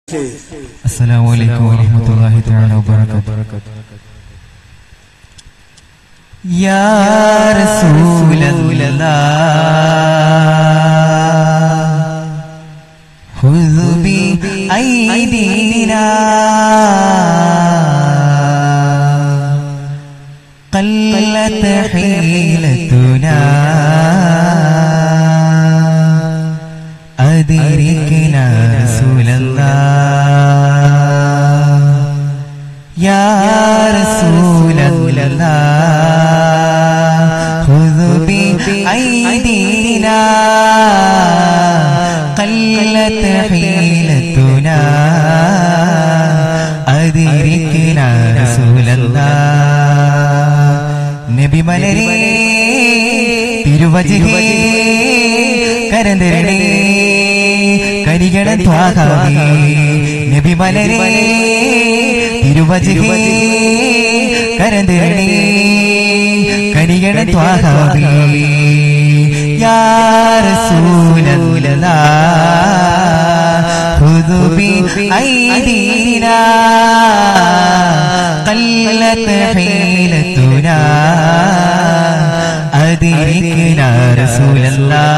السلام عليكم ورحمة الله تعالى وبركاته يا رسول الله خذ بأيدينا قلت حيلتنا أدركنا رسول الله يا رسول الله خذ بأيدينا قلت حيلتنا أدركنا رسول الله നബി മലരേ തിരുവജിഹേ കരന്തരണേ കരികണ ത്വാഹാവേ നബി മലരേ തിരുവജിഹേ കരന്തരണേ കരികണ ത്വാഹാവേ യാ റസൂലല്ലാ خذ بأيدينا قلت حيلتنا أدركنا رسول الله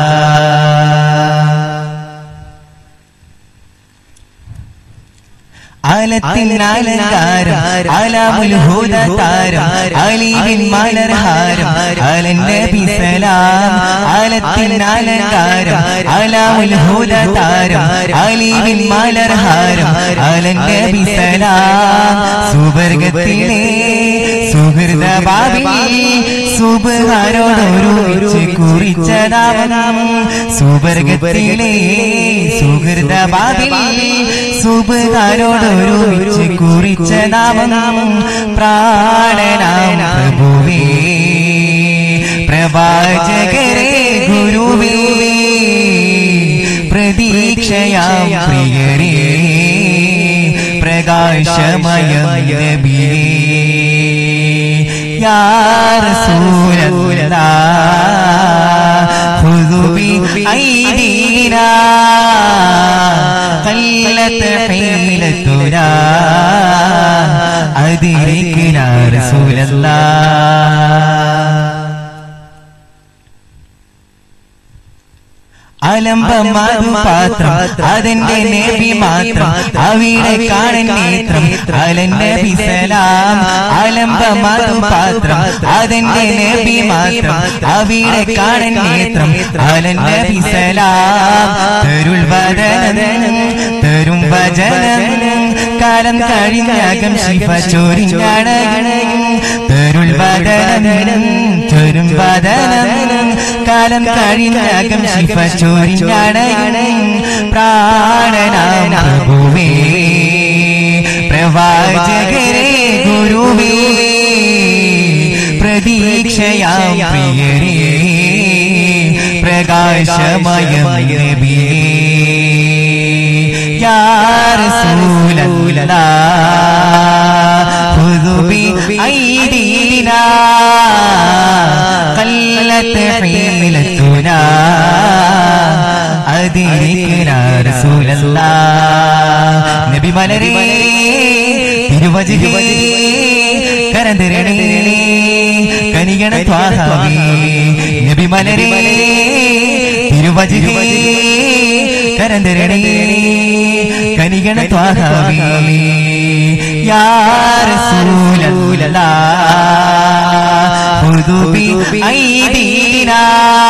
ആലത്തിനാലങ്കാരം ആലാമുൽ ഹുദ താരം അലീവിൻ മലർഹാരം അലൻ നബി സലാം ആലത്തിനാലങ്കാരം ആലാമുൽ ഹുദ താരം അലീവിൻ മലർഹാരം അലൻ നബി സലാം സുവർഗത്തിലെ സുഹൃത ബാബി സുബഹാരോടൊരുമിച്ച് കുറിച്ചതാവനാം സുവർഗത്തിലെ സുഹൃത ബാബി സുബഹാരോടൊരുമിച്ച് കുറിച്ച നാമനാമം പ്രാണനാം പ്രഭുവേ പ്രവാചകരെ ഗുരുവേ പ്രതീക്ഷയാം പ്രിയരേ പ്രകാശമയ നബിയേ യാ റസൂലല്ലാ ഖുദു ബിഐദീനാ قلت حيلتنا أدركنا رسول الله അലംബമാതു പാത്രം അതിന്റെ നബി മാത്രം അവിടെ കാണൻ നേത്രം അലൻ നബി സലാം അലംബമാതു പാത്രം അതിന്റെ നബി മാത്രം അവിടെ കാണൻ നേത്രം അലൻ നബി സലാം തരുൾ വദനം തരും വചനം കാലം കഴിഞ്ഞകം ശിവ ചോരിഞ്ഞണയും തരുൾ വദനം തരും വദനം കാലം കഴിഞ്ഞകം ശിവ ചോരിഞ്ഞണയും പ്രാണനാം പ്രഭുവേ പ്രവാചകരെ ഗുരുവേ പ്രതീക്ഷയാം പ്രിയരേ പ്രകാശമയം നബിയേ യാ റസൂലല്ലാ ഖുദു ബിഐദീനാ قلت حيلتنا أدركنا رسول الله നബി മലരേ തിരുവജിഹേ കരന്തരണേ കനികണ ത്വാഹാവേ നബി മലരേ തിരുവജിഹേ കരന്തരണേ കനികണ ത്വാഹാവേ യാ റസൂലല്ലാ خذ بأيدينا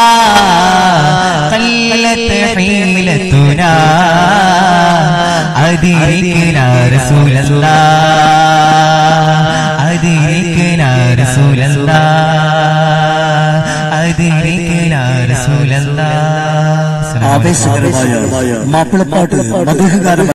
قلت حيلتنا أدركنا رسول الله أدركنا رسول الله أدركنا رسول الله ആവേശകരമായ മാപ്പിളപ്പാട്ട് മധുഹകാരം